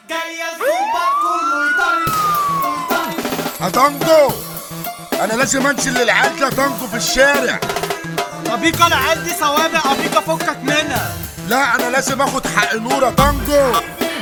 جاية الزومبات كله يطري هتنجو انا لازم انزل للعيال ده تنجو في الشارع أبيكا العيال دي سوابق أبيكا فكك منها لا انا لازم اخد حق نورة تنجو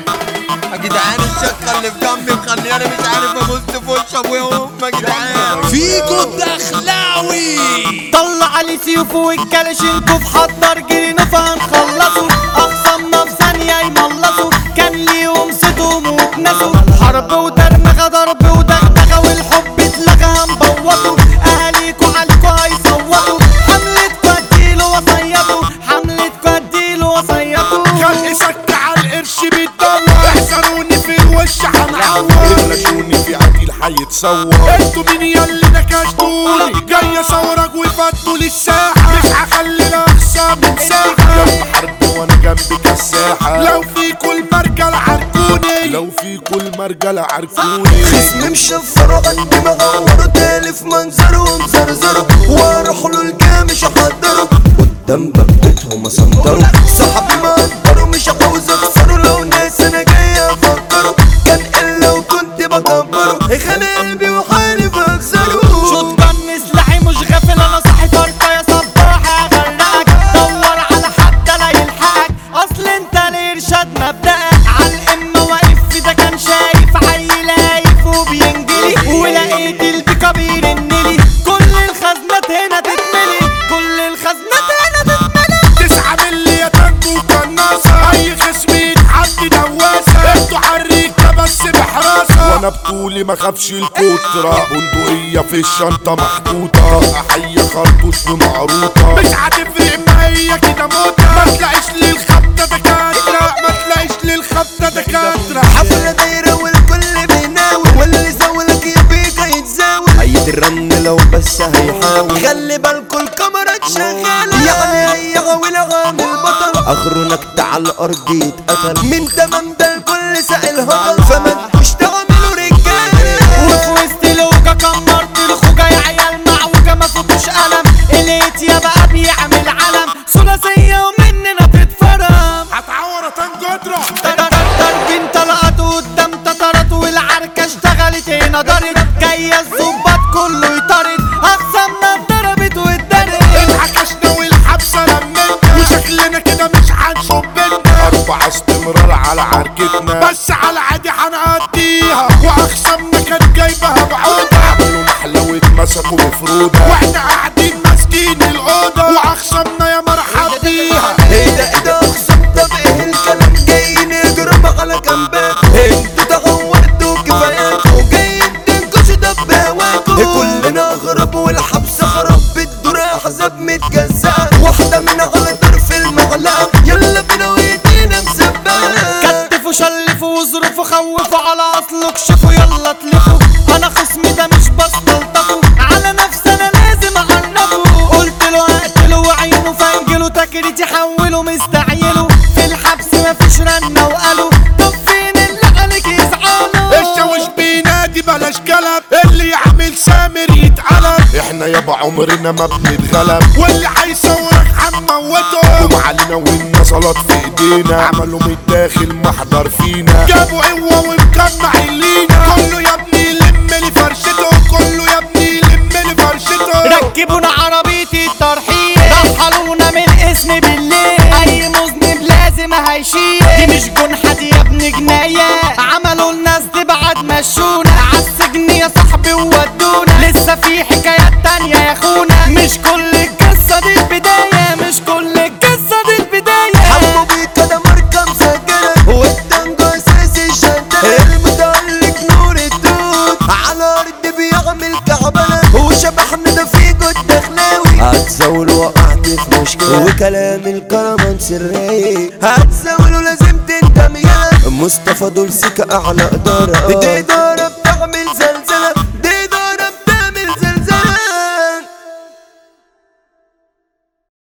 يا جدعان الشقة اللي في جنبي مخلياني مش عارف ابص في وش ابويا وامي يا جدعان فيجو الدخلاوي طلع لي سيوفه والكلاشينكوف حضر جرينا فهنخلصه أخصمنا في ثانية يملصوا كان ليهم صيتهم واتنسوا حرب ودرمغة ضرب ودغدغة والحب اتلغى هنبوظه أهاليكوا عليكوا هيصوتوا حملتكوا اديله وصيتوا حملتكوا اديله وصيتوا خلق سك على القرش بيتدور احذروني في الوش هنعور بلشوني في عديل هيتصور انتوا مين ياللي نكشتوني جاي اصورك وفاتوا لي الساحة مش هخلي الاخصام مساحة يلا حرب وانا جنبي كساحة لو في كل مرجل عارفوني لو في كل مرجل عارفوني خصمي مشفر وعندي مغور تالف منظره ومزرزره واروح له الجامش احضره قدام بابتهم اسنطره صاحبي ما اقدره مش عاوز اخسره لو ناس انا جاي افكره كان الا وكنت بكبره خانق قلبي وحالف اكسره شوت جن سلاحي مش غافل انا صاحي فرقة يا صباح هغرقك دور على حد لا يلحقك اصل انت الارشاد مبدأك على الامة واقف في ده كان شايف عيل هايف وبينجلي ولقيت البيكا بيرنلي كل الخزنات هنا تتملي كل الخزنات هنا تتملي تسعة ملي يا تنجو قناصة أي خصم يتحدي دواسة انتوا حريكة بس بحراسة وأنا بطولي ما خافش الكترة بندقية في الشنطة محطوطة أحية خرطوش ومعروطة مش هتفرق ما هي كده موتة ما تلاقيش للخبطة دكاترة ما تلاقيش للخبطة دكاترة حفلة دايرة والكل بيناول واللي زاولك يبيك هيتزاول أي الرن لو بس هيحاول خلي بالكوا الكاميرا شغالة يعني هي غاوي عامل بطل آخره نكت على الأرض يتقتل من تمام ده الكل سائل هطل فما تبقوش تعملوا رجالة وفي وسط الوجا كمرت الخوجة يا عيال معوجة ما فيكوش قلم الات يا بقى بيعمل علم ثلاثية ومننا تتفرم هتعور يا تنجو اضرب ضربين طلقت قدام تترت والعركة اشتغلت هنا دارت جاية الظباط كله يطرد أقسامنا اتضربت واتدرت اتعكشنا والحبسة لمتنا وشكلنا كده مش هنشوف بينا أربعة استمرار على عركتنا بس على عادي هنقضيها وأخصامنا كانت جايبها بعودة عملوا نحلة واتمسكوا بفرودة واحنا قاعدين ماسكين الأوضة وأخصامنا يا مرحب بيها ايه ده ايه ده اقسم طب ايه الكلام جاي نضرب على جنبك انتوا تغورتوا كفاياتكوا جايين تنكشوا دب هواكوا كلنا اغرب والحبس خرب بالدور احزاب متجزأة واحدة من على طرف المعلقة يلا بينا وايدينا مسبقة كتفوا شلفوا وظروفوا خوفوا على اصله اكشفوا يلا تلفوا انا خصمي ده مش بستلطفه على نفسي انا لازم اعنفه قلت له اقتله وعينه فانجله تكريتي حوله مستعيله في الحبس مفيش رنه وقالوا طب فين اللي عليك يزعلوا الشاوش بينادي بلاش كلام اللي يعمل سامر يتقلب احنا يابا عمرنا ما بنتغلب واللي هيصورك هنموته قوم علينا والنصلات في ايدينا عملوا من الداخل محضر فينا جابوا قوة ومجمع لينا كله يا ابني لم لي فرشته كله يا ابني لم لي فرشته ركبونا عربية الترحيل رحلونا من اسم بالليل اي مذنب لازم هيشيل دي مش جنحة دي يا ابن جناية عملوا الناس دي بعد مشونا عالسجن يا صاحبي وودونا لسه في حكايات تانية يا اخونا مش كل القصة دي البداية مش كل القصة دي البداية حبوا بيك ده ماركة مسجلة والتانجو اساسي الشدة المتألق نور الدود على الارض بيعمل كعبلة وشبحنا ده في جد دخلاوي هتزول وقعت في مشكلة وكلام الكرمان سري هتزول ولازم تندم يا مصطفى دول سكة اعلى ادارة دي ادارة بتعمل زلزال